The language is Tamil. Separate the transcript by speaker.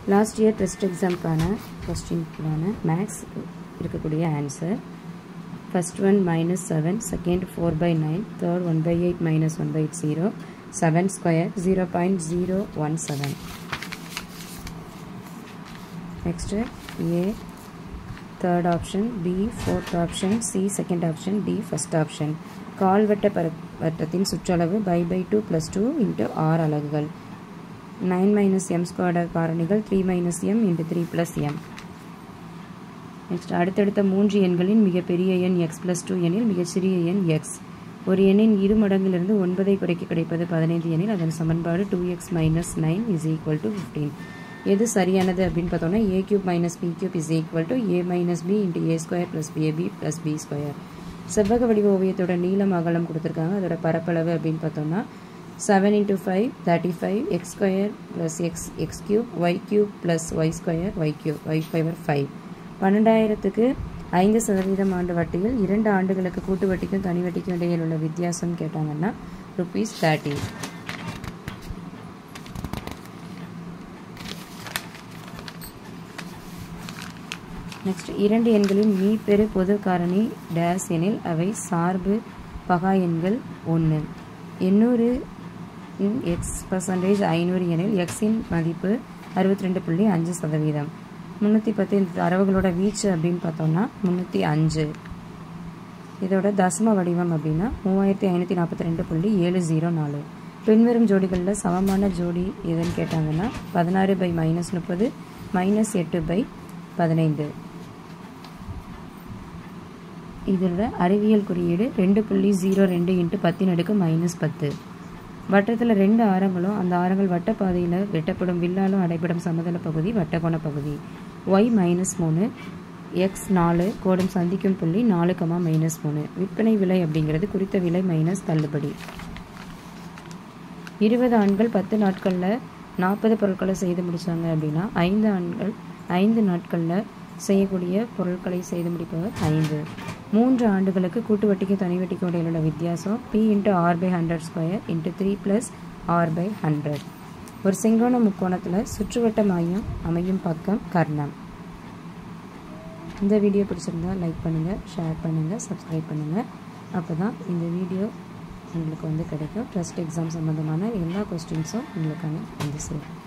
Speaker 1: லாஸ்ட் இயர் டெஸ்ட் எக்ஸாம்க்கான கொஸ்டின்க்கான மேக்ஸ் இருக்கக்கூடிய answer first one minus seven second four by nine third one by eight minus one by eight zero seven square zero point zero one seven next A third option B fourth option C second option D first option கால்வட்ட பர வட்டத்தின் சுற்றளவு pi by two plus two into ஆறு அலகுகள் நைன் மைனஸ் எம் ஸ்கொயர்ட காரணிகள் three minus M into three plus M next அடுத்தடுத்த மூன்று எண்களின் மிகப்பெரிய எண் எக்ஸ் ப்ளஸ் டூ எண்ணில் மிகச்சிறிய எண் எக்ஸ் ஒரு எண்ணின் இரு மடங்கிலிருந்து ஒன்பதை குறைக்க கிடைப்பது பதினைந்து எண்ணில் அதன் சமன்பாடு two X minus nine is equal to fifteen எது சரியானது அப்படின்னு பார்த்தோம்னா A cube minus B cube is equal to A minus B into A square plus AB plus B square செவ்வக வடிவ ஓவியத்தோட நீளம் அகலம் கொடுத்துருக்காங்க அதோட பரப்பளவு அப்படின்னு பார்த்தோம்னா seven into five thirty five X square plus X X cube Y cube plus Y square Y cube Y ஃபைவர் ஃபைவ் பன்னெண்டாயிரத்துக்கு ஐந்து சதவீதம் ஆண்டு வட்டியில் இரண்டு ஆண்டுகளுக்கு கூட்டு வட்டிக்கும் தனி வட்டிக்கும் இடையில் உள்ள வித்தியாசம் கேட்டாங்கன்னா ருபீஸ் தேர்ட்டி நெக்ஸ்ட் இரண்டு எண்களின் மீ பெரு பொது காரணி டேஸ் எனில் அவை சார்பு பகா எண்கள் ஒன்று எண்ணூறு எக்ஸ் பர்சன்டேஜ் ஐநூறு எனில் எக்ஸின் மதிப்பு அறுபத்தி ரெண்டு புள்ளி அஞ்சு சதவீதம் முந்நூற்றி பத்து இந்த தரவுகளோட வீச்சு அப்படின்னு பார்த்தோம்னா முந்நூற்றி அஞ்சு இதோட தசம வடிவம் அப்படின்னா மூவாயிரத்தி ஐநூற்றி நாற்பத்தி ரெண்டு புள்ளி ஏழு ஜீரோ நாலு பின்வரும் ஜோடிகளில் சமமான ஜோடி எதுன்னு கேட்டாங்கன்னா பதினாறு பை மைனஸ் முப்பது மைனஸ் எட்டு பை பதினைந்து இதோட அறிவியல் குறியீடு ரெண்டு புள்ளி ஜீரோ ரெண்டு இன்ட்டு பத்தின் அடுக்கு மைனஸ் பத்து வட்டத்தில் ரெண்டு ஆரங்களும் அந்த ஆரங்கள் வட்டப்பாதையில் வெட்டப்படும் வில்லாலும் அடைப்படும் சமதள பகுதி வட்டகோண பகுதி ஒய் மைனஸ் மூணு எக்ஸ் நாலு கோடும் சந்திக்கும் புள்ளி நாலு கமா மைனஸ் மூணு விற்பனை விலை அப்படிங்கிறது குறித்த விலை மைனஸ் தள்ளுபடி இருபது ஆண்கள் பத்து நாட்களில் நாற்பது பொருட்களை செய்து முடித்தாங்க அப்படின்னா ஐந்து ஆண்கள் ஐந்து நாட்களில் செய்யக்கூடிய பொருட்களை செய்து முடிப்பவர் ஐந்து மூன்று ஆண்டுகளுக்கு கூட்டு வட்டிக்கும் தனி வட்டிக்கும் இடையில் உள்ள வித்தியாசம் P into R by hundred square into three plus R by hundred ஒரு செங்கோண முக்கோணத்தில் சுற்றுவட்ட மையம் அமையும் பக்கம் கர்ணம் இந்த வீடியோ பிடிச்சிருந்தா லைக் பண்ணுங்கள் ஷேர் பண்ணுங்கள் சப்ஸ்கிரைப் பண்ணுங்கள் அப்போ தான் இந்த வீடியோ உங்களுக்கு வந்து கிடைக்கும் ட்ரஸ்ட் எக்ஸாம் சம்மந்தமான எல்லா கொஸ்டின்ஸும் உங்களுக்கான வந்து சேரும்